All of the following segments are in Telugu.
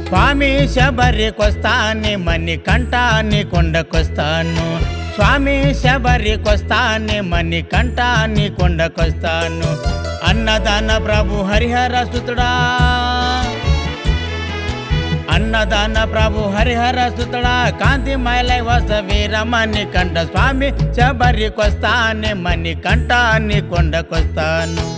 స్వామి శబరికొస్తాని మని కంటాని కొండకొస్తాను స్వామి శబరికొస్తాని మని కంటాని కొండకొస్తాను అన్నదాన ప్రభు హరిహర సుతుడా అన్నదాన ప్రభు హరిహర సుతుడా కాంతి మైలై వస వీరమణి కంట స్వామి శబరికొస్తాని మని కంటాని కొండకొస్తాను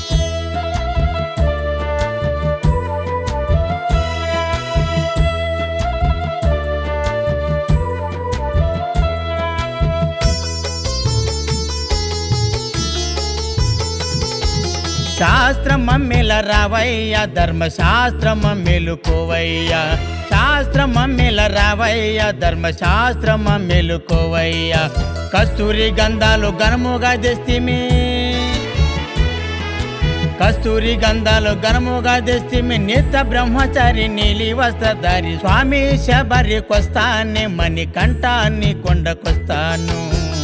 శాస్త్రమ రావయ్య ధర్మశాస్త్రమ మెలుకోవయ్య శాస్త్రమ రావయ్య ధర్మశాస్త్రమ మెలుకోవయ్య కస్తూరి గంధాలు ఘనముగా తెస్తిమి కస్తూరి గంధాలు ఘనముగా తెస్తిమి నిత్య బ్రహ్మచారి నీలి వస్త్రధారి స్వామి శబరికొస్తానే మణి కంఠాన్ని కొండకొస్తాను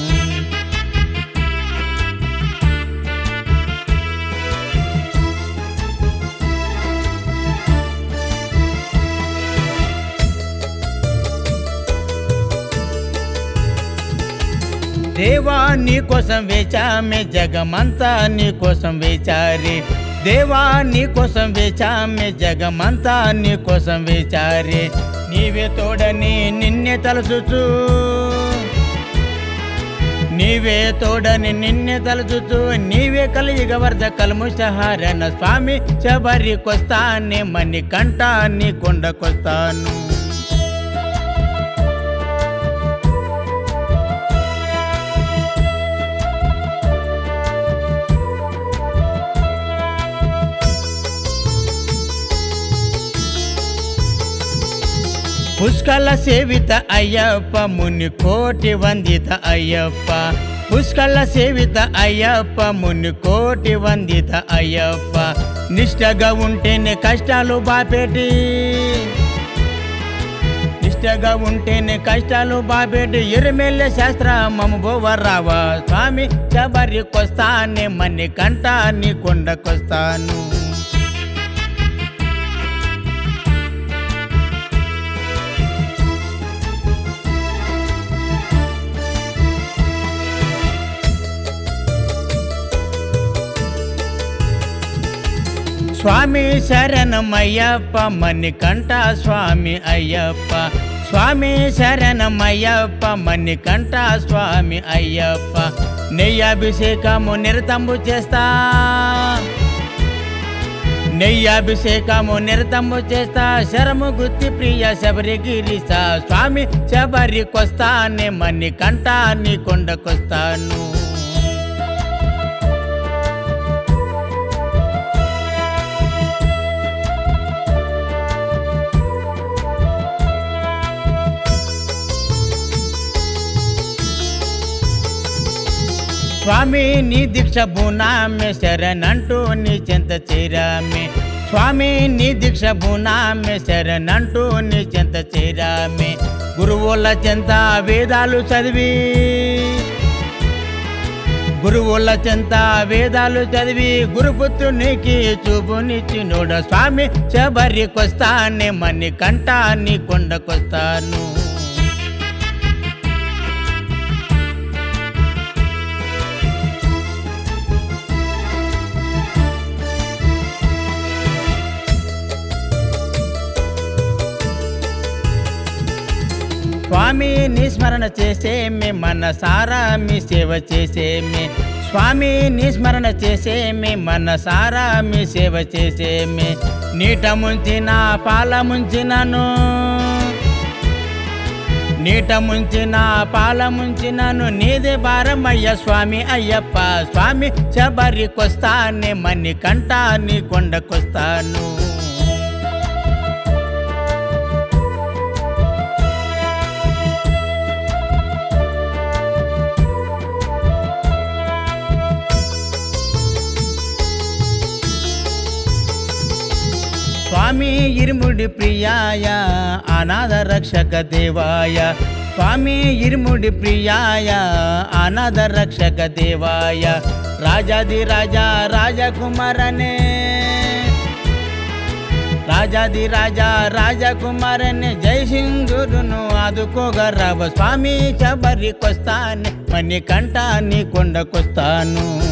దేవా నీ కోసం వేచామే జగమంతా నీ కోసం వేచారి దేవా నీ కోసం వేచామే జగమంతా నీ కోసం వేచారి నీవే తోడని నిన్నే తలచుచు నీవే తోడని నిన్నే తలచుచు నీవే కలియుగ వర్ధ కల్ముషహారణ స్వామి శబరికొస్తానే మణి కంఠాన్ని కొండకొస్తాను పుష్కల సేవిత అయ్యప్ప ముని కోటి వందిత అయ్యప్ప పుష్కల సేవిత అయ్యప్ప ముని కోటి వందిత అయ్యప్ప నిష్టగా ఉంటేనే కష్టాలు బాపేటి నిష్టగా ఉంటేనే కష్టాలు బాపేటి ఎరుమెల్లె శాస్త్ర మమ బోవరావా స్వామి శబరికొస్తానే మన్ని కంటాన్ని కొండకొస్తాను స్వామి శరణమయ్యప్ప మణికంఠ స్వామి అయ్యప్ప స్వామి శరణమయ్యప్ప మణికంఠ స్వామి అయ్యప్ప నెయ్యాభిషేకము నిరతంబు చేస్తా నెయ్యాభిషేకము నిరతంబు చేస్తా శరము గుత్తి ప్రియ శబరిగిరిస స్వామి శబరికొస్తానే మణికంఠాన్ని కొండకొస్తాను స్వామి నీ దీక్ష భూనామే శరణంటూ నీ చెంత చేరామే స్వామి నీ దీక్ష భూనామే శరణంటూ నీ చెంత చేరామే గురువుల చెంత వేదాలు చదివి గురువుల చెంత వేదాలు చదివి గురుపుత్రునికి చూపునిచ్చినోడ స్వామి శబరికొస్తానే మని కంఠాన్ని కొండకొస్తాను స్వామి నీ స్మరణ చేసేమే మనసారా మీ సేవ చేసేమే స్వామి నీ స్మరణ చేసేమే మనసారా మీ సేవ చేసేమే నీట ముంచిన పాల ముంచినను నీట ముంచిన పాల ముంచినను నీదే భారమయ్య స్వామి అయ్యప్ప స్వామి శబరికొస్తానే మని కంటాన్ని కొండకొస్తాను స్వామి ఇరుముడి ప్రియాయ అనాథ రక్షక దేవాయ స్వామి ఇరుముడి ప్రియాయ అనాథ రక్షక దేవాయ రాజాది రాజా రాజకుమారనే రాజాది రాజా రాజకుమారని జై సింధురును ఆదుకోగా రావ స్వామి శబరికొస్తాను మణి కంట నీ కొండకొస్తాను